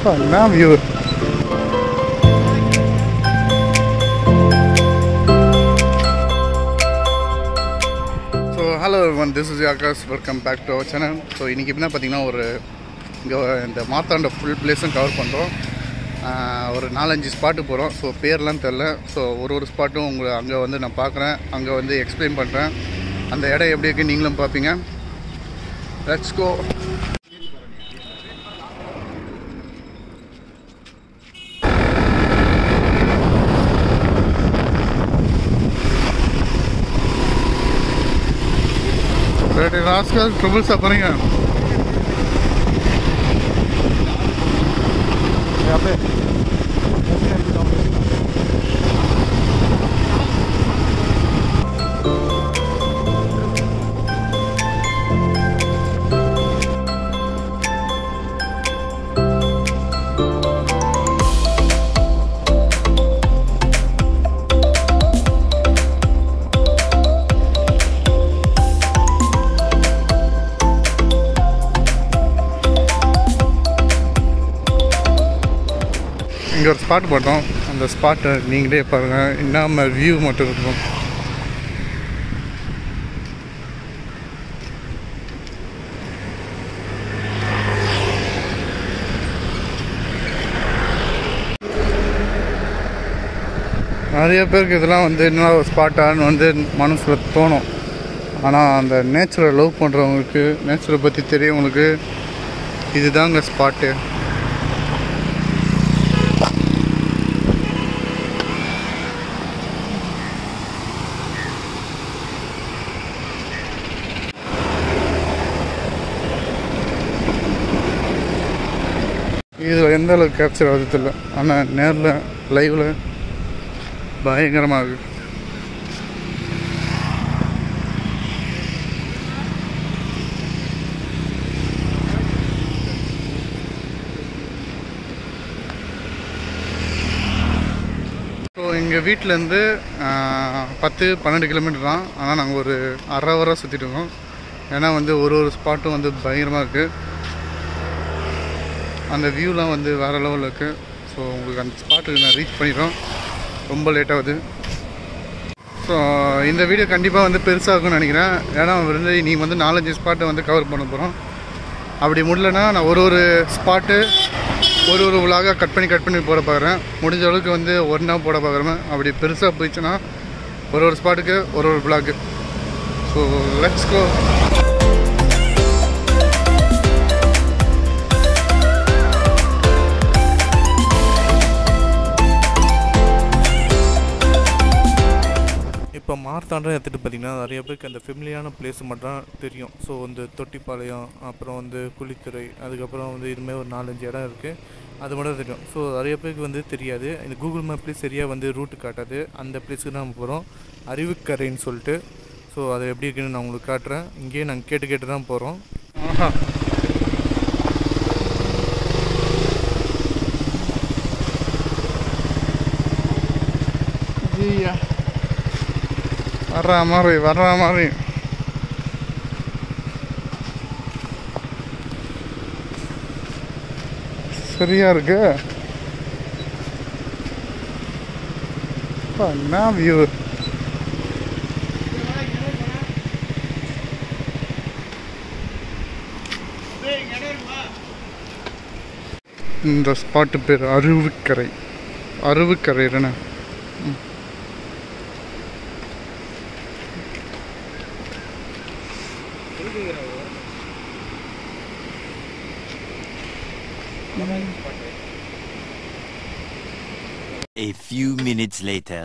என்ன view so hello one this is Akash welcome back to our channel so இன்றைக்கி என்ன பார்த்தீங்கன்னா ஒரு இங்கே இந்த மாத்தாண்ட ஃபுல் பிளேஸும் கவர் பண்ணுறோம் ஒரு நாலஞ்சு ஸ்பாட்டு போகிறோம் ஸோ பேர்லாம் தெரில ஸோ ஒரு ஒரு ஸ்பாட்டும் உங்களை அங்கே வந்து நான் பார்க்குறேன் அங்கே வந்து எக்ஸ்பிளைன் பண்ணுறேன் அந்த இடம் எப்படி இருக்குன்னு நீங்களும் பார்ப்பீங்க let's go Ready, rascal, trouble suffering है यहाँ पे இங்கே ஒரு ஸ்பாட் பார்த்தோம் அந்த ஸ்பாட்டை நீங்களே பாருங்கள் என்ன வியூ மட்டும் இருக்கும் நிறைய பேருக்கு இதெல்லாம் வந்து என்ன ஒரு ஸ்பாட்டான்னு வந்து மனசில் தோணும் ஆனால் அந்த நேச்சரை லவ் பண்ணுறவங்களுக்கு நேச்சரை பற்றி தெரியவங்களுக்கு இதுதாங்க ஸ்பாட்டு இதில் எந்த அளவுக்கு கேப்சர் ஆகுது தெரியல ஆனால் நேரில் லைவில் பயங்கரமாக இருக்கு ஸோ எங்கள் வீட்டிலேருந்து பத்து பன்னெண்டு கிலோமீட்டர் தான் ஆனால் நாங்கள் ஒரு அரை ஹவராக சுற்றிட்டு இருக்கோம் ஏன்னா வந்து ஒரு ஒரு ஸ்பாட்டும் வந்து பயங்கரமாக இருக்குது அந்த வியூலாம் வந்து வேறு லெவலில் இருக்குது ஸோ உங்களுக்கு அந்த ஸ்பாட்டுக்கு நான் ரீச் பண்ணிடுறோம் ரொம்ப லேட் ஆகுது ஸோ இந்த வீடியோ கண்டிப்பாக வந்து பெருசாகும்னு நினைக்கிறேன் ஏன்னா வந்து நீ வந்து நாலஞ்சு ஸ்பாட்டை வந்து கவர் பண்ண போகிறோம் அப்படி முடியலன்னா நான் ஒரு ஒரு ஸ்பாட்டு ஒரு ஒரு விலாகாக கட் பண்ணி கட் பண்ணி போட பார்க்குறேன் முடிஞ்ச அளவுக்கு வந்து ஒன்றா போட பார்க்குறேன் அப்படி பெருசாக போயிடுச்சுன்னா ஒரு ஒரு ஸ்பாட்டுக்கு ஒரு ஒரு விலாகு ஸோ லெட்ஸ் கோ இப்போ மார்த்தாண்டம் எடுத்துகிட்டு பார்த்தீங்கன்னா நிறைய பேருக்கு அந்த ஃபெமிலியான பிளேஸ் மட்டும் தான் தெரியும் ஸோ வந்து தொட்டிப்பாளையம் அப்புறம் வந்து குளித்துறை அதுக்கப்புறம் வந்து இதுமாதிரி ஒரு நாலஞ்சு இடம் இருக்குது அது மட்டும் தான் தெரியும் ஸோ நிறைய பேருக்கு வந்து தெரியாது இந்த கூகுள் மேப்லேயே சரியாக வந்து ரூட்டு காட்டாது அந்த பிளேஸுக்கு தான் நம்ம போகிறோம் அறிவுக்கரைன்னு சொல்லிட்டு ஸோ அது எப்படி இருக்குன்னு நான் உங்களுக்கு காட்டுறேன் இங்கேயே நாங்கள் கேட்டு கேட்டு தான் போகிறோம் ஆஹா ஐயா வர்ற மாதிரி வர்ற மாதிரி சரியா இருக்கு அப்பா, என்ன வியூ இந்த ஸ்பாட்டு பேர் அருவிக்கரை அருவிக்கரை தானே ம். A few minutes later.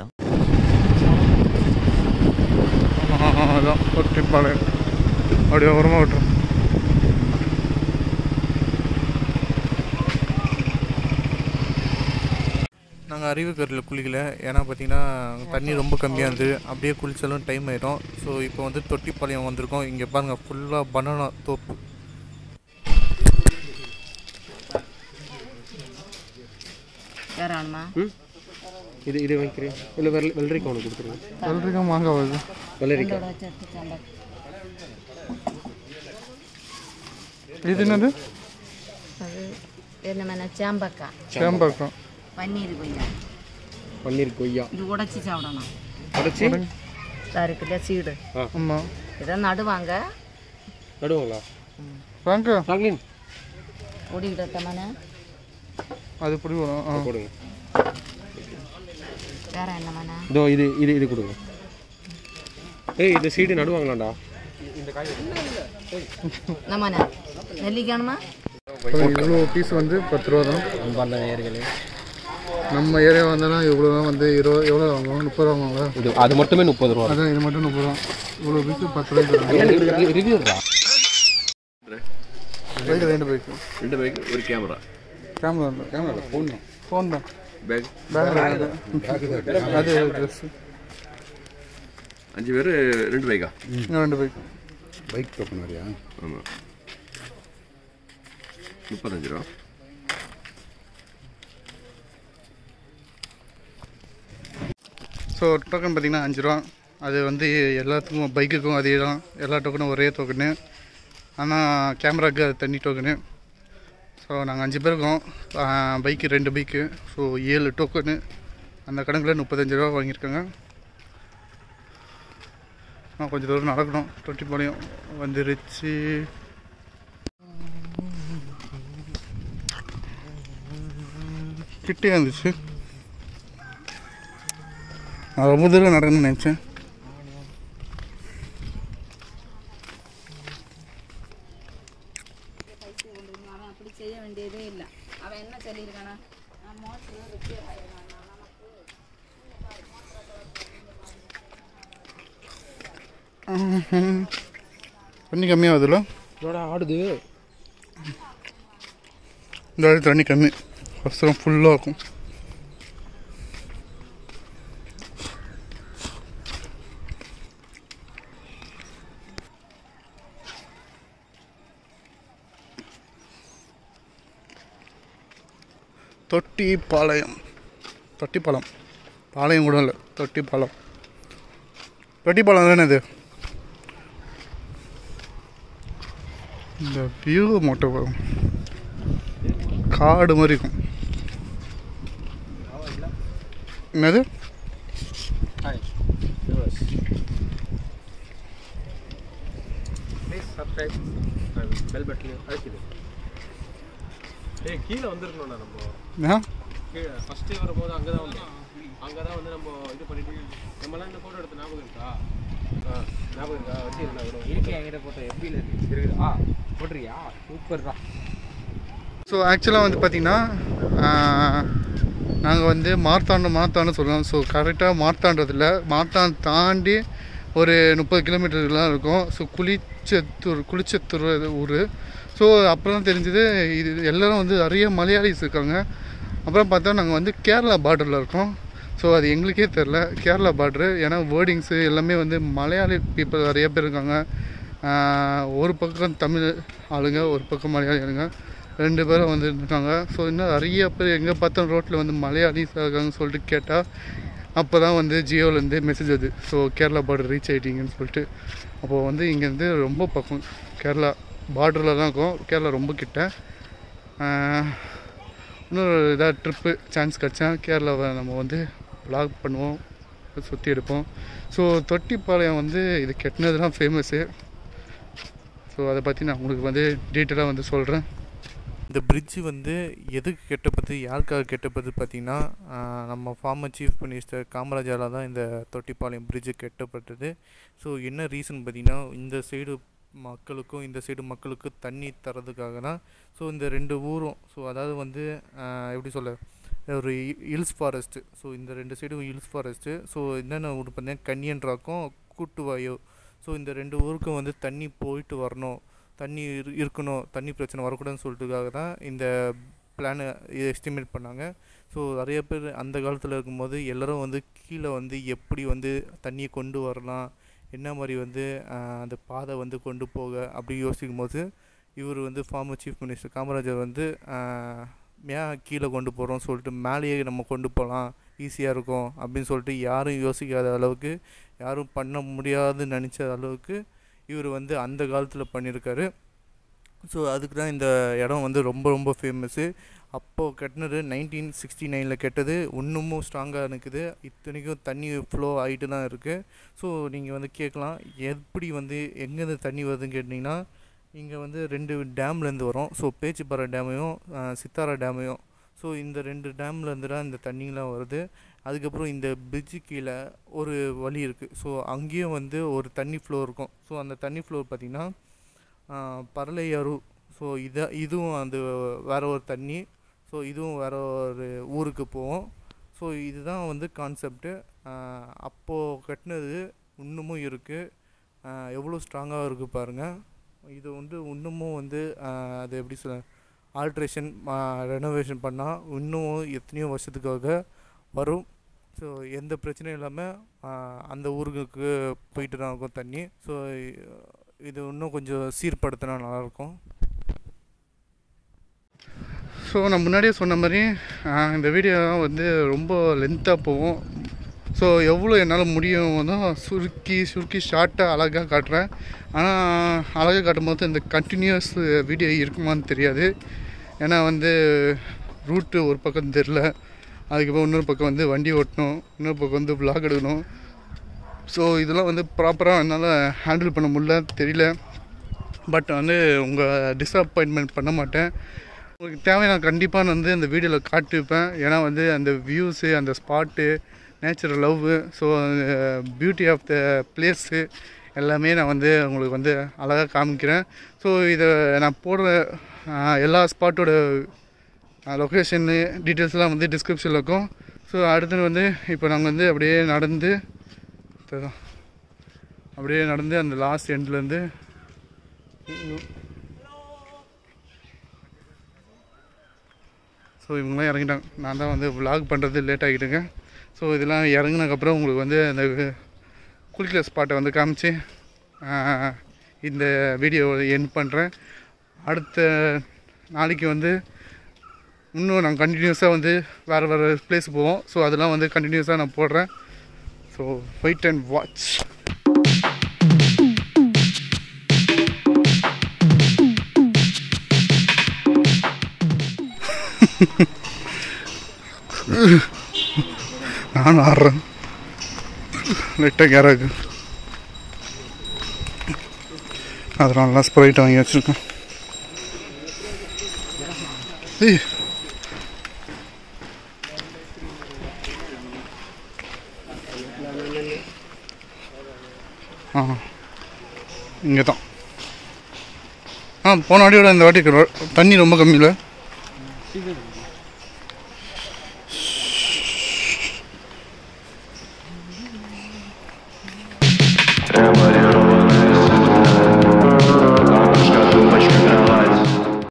ஆ, அதான் தொட்டிப்பாளையம் அப்படியே ஓரமாக விட்டுரும் நாங்கள் அறிவுக்கரில் குளிக்கல ஏன்னா பார்த்தீங்கன்னா தண்ணி ரொம்ப கம்மியாக இருந்தது அப்படியே குளிச்சாலும் டைம் ஆகிடும் ஸோ இப்போ வந்து தொட்டிப்பாளையம் வந்திருக்கோம் இங்கே பாருங்கள் ஃபுல்லாக பனானா தோப்பு யார் ஆணுமா இது இது வாங்கிக்கிறேன் இல்லை வெள்ளை வெள்ளரிக்காய் ஒன்று கொடுத்துருங்க வெள்ளரிக்காய் மாங்காய் வருது வெள்ளரிக்காய் இதோட சேர்த்து சாம்பார் இது என்னது அது என்ன சேம்பக்காய் சேம்பாக்கம் பன்னீர் கொய்யா பன்னீர் கொய்யா இது உடைச்சி சாப்பிடணும் உடச்சி இதா இருக்குல்ல சீடு ஆமாம் இதை நடுவாங்க நடுவாங்களா ஃப்ராங்கா ஃப்ராங்க்லின் ஒடிக்கிட்டமான அது பிடி வரும் ஆ போடுங்க வேற என்ன மன இதோ இது இது இது கொடுங்க ஏய் இந்த சீடு நடுவாங்களாண்டா நம்மண்ண நெல்லிக்காணுமா இவ்வளோ பீஸ் வந்து பத்து ரூபா தான் அன்பார்ந்த நேயர்களே நம்ம ஏரியா வந்தோன்னா இவ்வளோ தான் வந்து இருபது எவ்வளோ வாங்குவோம் முப்பது ரூபா வாங்குவாங்களா இது அது மட்டுமே முப்பது ரூபா அதான் இது மட்டும் முப்பது ரூபா இவ்வளோ பீஸ் பத்து ரூபாய்க்கு ரிவ்யூடா பைக் ரெண்டு பைக்கு ரெண்டு பைக் ஒரு கேமரா கேமரா இல்லை கேமரா ஃபோன் தான் ஃபோன் தான் பேக் பேக் அது ட்ரெஸ் அஞ்சு பேர் ரெண்டு பைக்கா இன்னும் ரெண்டு பைக் பைக் டோக்கன் வரையா ஆமாம் முப்பத்தஞ்சு ரூபா ஸோ டோக்கன் பார்த்தீங்கன்னா அஞ்சு ரூபா அது வந்து எல்லாத்துக்கும் பைக்குக்கும் அதே தான் எல்லா டோக்கனும் ஒரே டோக்கனு ஆனால் கேமராவுக்கு அது தனி டோக்கனு ஸோ நாங்கள் அஞ்சு பேர் இருக்கோம் பைக்கு ரெண்டு பைக்கு ஸோ ஏழு டோக்கனு அந்த கணக்கில் முப்பத்தஞ்சு ரூபா வாங்கியிருக்காங்க ஆ கொஞ்சம் தூரம் நடக்கணும் தொட்டிப்பாளையம் வந்துருச்சு கிட்டே இருந்துச்சு நான் ரொம்ப தூரம் நடக்கணும்னு நினச்சேன் அப்படி செய்ய வேண்டியதே இல்லை அவன் என்ன சொல்லியிருக்கானா தண்ணி கம்மியாகுதுல்ல இதோட ஆடுது இந்த வாட்டி தண்ணி கம்மி ஃபஸ்ட்டு ஃபுல்லாக இருக்கும் தொட்டிப்பாளையம் தொட்டிப்பாலம் பாளையம் கூட இல்லை தொட்டிப்பாலம் தொட்டிப்பாலம் தானே இது இந்த வியூ மட்டும் வரும் காடு மாதிரி இருக்கும் என்னது hi please subscribe bell button அழைச்சிடு ஏய் கீழே வந்துருக்கணும்டா நம்ம ஆ கீழே ஃபஸ்ட்டு வரும்போது அங்கே தான் வந்தோம் அங்கே தான் வந்து நம்ம இது பண்ணிட்டு நம்மலாம் இந்த ஃபோட்டோ எடுத்த ஞாபகம் இருக்கா ஆ ஞாபகம் இருக்கா வச்சுருந்தா இருக்கு என்கிட்ட போட்டோ எப்படியில் இருக்கு இருக்குதா போட்டுருக்கியா சூப்பர்ரா ஸோ ஆக்சுவலாக வந்து பார்த்திங்கன்னா நாங்கள் வந்து மார்த்தாண்டு மார்த்தாண்டு சொல்லுவோம் ஸோ கரெக்டாக மார்த்தாண்டதில் மார்த்தான் தாண்டி ஒரு முப்பது கிலோமீட்டர்லாம் இருக்கும் ஸோ குளிச்சத்தூர் குளிச்சத்தூர் ஊர் ஸோ அப்புறம் தான் தெரிஞ்சது இது எல்லோரும் வந்து நிறைய மலையாளிஸ் இருக்காங்க அப்புறம் பார்த்தா நாங்கள் வந்து கேரளா பார்டரில் இருக்கோம் ஸோ அது எங்களுக்கே தெரில கேரளா பார்டரு ஏன்னா வேர்டிங்ஸு எல்லாமே வந்து மலையாளி பீப்புள் நிறைய பேர் இருக்காங்க ஆஹ் ஒரு பக்கம் தமிழ் ஆளுங்க ஒரு பக்கம் மலையாளி ஆளுங்க ரெண்டு பேரும் வந்து இருக்காங்க ஸோ இன்னும் நிறைய பேர் எங்கே பார்த்தா ரோட்டில் வந்து மலையாளிஸ் இருக்காங்கன்னு சொல்லிட்டு கேட்டால் அப்போ தான் வந்து ஜியோலேருந்து மெசேஜ் வருது ஸோ கேரளா பார்டர் ரீச் ஆகிட்டீங்கன்னு சொல்லிட்டு அப்போது வந்து இங்கேருந்து ரொம்ப பக்கம் கேரளா பார்டரில் தான் இருக்கும் கேரளா ரொம்ப கிட்ட ஆஹ் இன்னொரு இதாக ட்ரிப்பு சான்ஸ் கிடச்சா கேரளாவை நம்ம வந்து vlog பண்ணுவோம் சுற்றி எடுப்போம் ஸோ தொட்டிப்பாளையம் வந்து இது கெட்டினது தான் ஃபேமஸ்ஸு ஸோ அதை பற்றி நான் உங்களுக்கு வந்து டீட்டெயிலாக வந்து சொல்கிறேன் இந்த பிரிட்ஜு வந்து எதுக்கு கெட்டப்பது யாருக்காக கெட்டப்பது பார்த்தீங்கன்னா ஆஹ், நம்ம ஃபார்மர் சீஃப் மினிஸ்டர் காமராஜால தான் இந்த தொட்டிப்பாளையம் பிரிட்ஜு கெட்டப்பட்டது ஸோ என்ன ரீசன் பார்த்தீங்கன்னா இந்த சைடு மக்களுக்கும் இந்த சைடு மக்களுக்கும் தண்ணி தரதுக்காக தான் ஸோ இந்த ரெண்டு ஊரும் ஸோ அதாவது வந்து ஆஹ், எப்படி சொல்ல ஒரு ஹில்ஸ் ஃபாரஸ்ட்டு ஸோ இந்த ரெண்டு சைடும் ஹில்ஸ் ஃபாரஸ்ட்டு ஸோ என்னென்ன ஊர் பார்த்தீங்கன்னா கன்னியன் ராக்கும் கூட்டுவாயோ ஸோ இந்த ரெண்டு ஊருக்கும் வந்து தண்ணி போயிட்டு வரணும் தண்ணி இரு- இருக்கணும் தண்ணி பிரச்சனை வரக்கூடாதுன்னு சொல்லிட்டுக்காக தான் இந்த பிளானை எஸ்டிமேட் பண்ணாங்க ஸோ நிறைய பேர் அந்த காலத்தில் இருக்கும்போது எல்லாரும் வந்து கீழே வந்து எப்படி வந்து தண்ணியை கொண்டு வரலாம் என்ன மாதிரி வந்து ஆஹ், அந்த பாதை வந்து கொண்டு போக அப்படி யோசிக்கும் போது இவர் வந்து ஃபார்மர் சீஃப் மினிஸ்டர் காமராஜர் வந்து ஆஹ், ஏன் கீழே கொண்டு போகிறோம் சொல்லிட்டு மேலேயே நம்ம கொண்டு போகலாம் ஈஸியாக இருக்கும் அப்படின்னு சொல்லிட்டு யாரும் யோசிக்காத அளவுக்கு யாரும் பண்ண முடியாதுன்னு நினச்ச அளவுக்கு இவர் வந்து அந்த காலத்தில் பண்ணியிருக்காரு ஸோ அதுக்கு தான் இந்த இடம் வந்து ரொம்ப ரொம்ப ஃபேமஸ்ஸு அப்போது கட்டினது நைன்டீன் சிக்ஸ்டி நைனில் கெட்டது இன்னமும் ஸ்ட்ராங்காக இருக்குது இத்தனைக்கும் தண்ணி ஃப்ளோ ஆகிட்டு தான் இருக்குது ஸோ நீங்கள் வந்து கேட்கலாம் எப்படி வந்து எங்கேருந்து தண்ணி வருதுன்னு கேட்டிங்கன்னா இங்கே வந்து ரெண்டு டேம்லேருந்து வரும் ஸோ பேச்சிப்பாறை டேமையும் அஹ், சித்தாரா டேமையும் ஸோ இந்த ரெண்டு டேம்லேருந்து தான் இந்த தண்ணிலாம் வருது அதுக்கப்புறம் இந்த பிரிட்ஜு கீழே ஒரு வழி இருக்குது ஸோ அங்கேயும் வந்து ஒரு தண்ணி ஃப்ளோ இருக்கும் ஸோ அந்த தண்ணி ஃப்ளோ பார்த்திங்கன்னா பரலையாறு ஸோ இதை இதுவும் அந்த வேற ஒரு தண்ணி ஸோ இதுவும் வேற ஒரு ஊருக்கு போகும் ஸோ இதுதான் வந்து கான்செப்ட்டு அப்போது கட்டினது இன்னமும் இருக்குது எவ்வளோ ஸ்ட்ராங்காக இருக்குது பாருங்கள் இது வந்து இன்னமும் வந்து ஆஹ், அது எப்படி சொல்ல ஆல்ட்ரேஷன் ரெனோவேஷன் பண்ணால் இன்னும் எத்தனையோ வருஷத்துக்காக வரும் ஸோ எந்த பிரச்சனையும் இல்லாமல் அந்த ஊருக்கு போயிட்டு தான் இருக்கும் தண்ணி ஸோ இது இன்னும் கொஞ்சம் சீர்படுத்தினா நல்லாயிருக்கும் ஸோ நான் முன்னாடியே சொன்ன மாதிரி ஆஹ், இந்த வீடியோ வந்து ரொம்ப லென்த்தாக போகும் ஸோ எவ்வளோ என்னால் முடியுமோ சுருக்கி சுருக்கி ஷார்ட்டாக அழகாக காட்டுறேன் ஆனால் அழகாக காட்டும்போது இந்த கண்டினியூஸ் வீடியோ இருக்குமான்னு தெரியாது ஏன்னா வந்து ரூட்டு ஒரு பக்கம் தெரில அதுக்கப்புறம் இன்னொரு பக்கம் வந்து வண்டி ஓட்டணும் இன்னொரு பக்கம் வந்து vlog எடுக்கணும் ஸோ இதெல்லாம் வந்து ப்ராப்பராக என்னால் ஹேண்டில் பண்ண முடியல தெரியல பட் வந்து உங்கள் டிஸப்பாயின்மெண்ட் பண்ண மாட்டேன் உங்களுக்கு தேவை நான் கண்டிப்பாக நான் வந்து அந்த வீடியோவில் காட்டிருப்பேன் ஏன்னா வந்து அந்த வியூஸு அந்த spot natural love so beauty of the place எல்லாமே நான் வந்து உங்களுக்கு வந்து அழகாக காமிக்கிறேன் ஸோ இதை நான் போடுற ஆஹ், எல்லா ஸ்பாட்டோட லொக்கேஷனு டீட்டெயில்ஸ்லாம் வந்து டிஸ்கிரிப்ஷனில் இருக்கும் ஸோ அடுத்து வந்து இப்போ நாங்கள் வந்து அப்படியே நடந்து இதுதான். அப்படியே நடந்து அந்த லாஸ்ட் எண்ட்லேருந்து ஸோ இவங்களாம் இறங்கிட்டாங்க நான் தான் வந்து vlog பண்ணுறது லேட் ஆகிட்டுங்க ஸோ இதெல்லாம் இறங்குனதுக்கப்புறம் உங்களுக்கு வந்து அந்த குளிக்கிற ஸ்பாட்டை வந்து காமிச்சு ஆஹ், இந்த வீடியோ என் பண்ணுறேன் அடுத்த நாளைக்கு வந்து இன்னும் நான் கண்டினியூஸாக வந்து வேறு வேறு பிளேஸ் போவோம் ஸோ அதெல்லாம் வந்து கண்டினியூஸாக நான் போடுறேன் ஸோ வெயிட் அண்ட் வாட்ச் நானும் ஆடுறேன் லைட்டாக கேராக்கு அதெல்லாம் நல்லா ஸ்ப்ரைட் வாங்கி வச்சுருக்கேன் ஏய் ஆ இங்கே தான் ஆ போன வாட்டியோட இந்த வாட்டி ர- தண்ணி ரொம்ப கம்மி இல்லை Am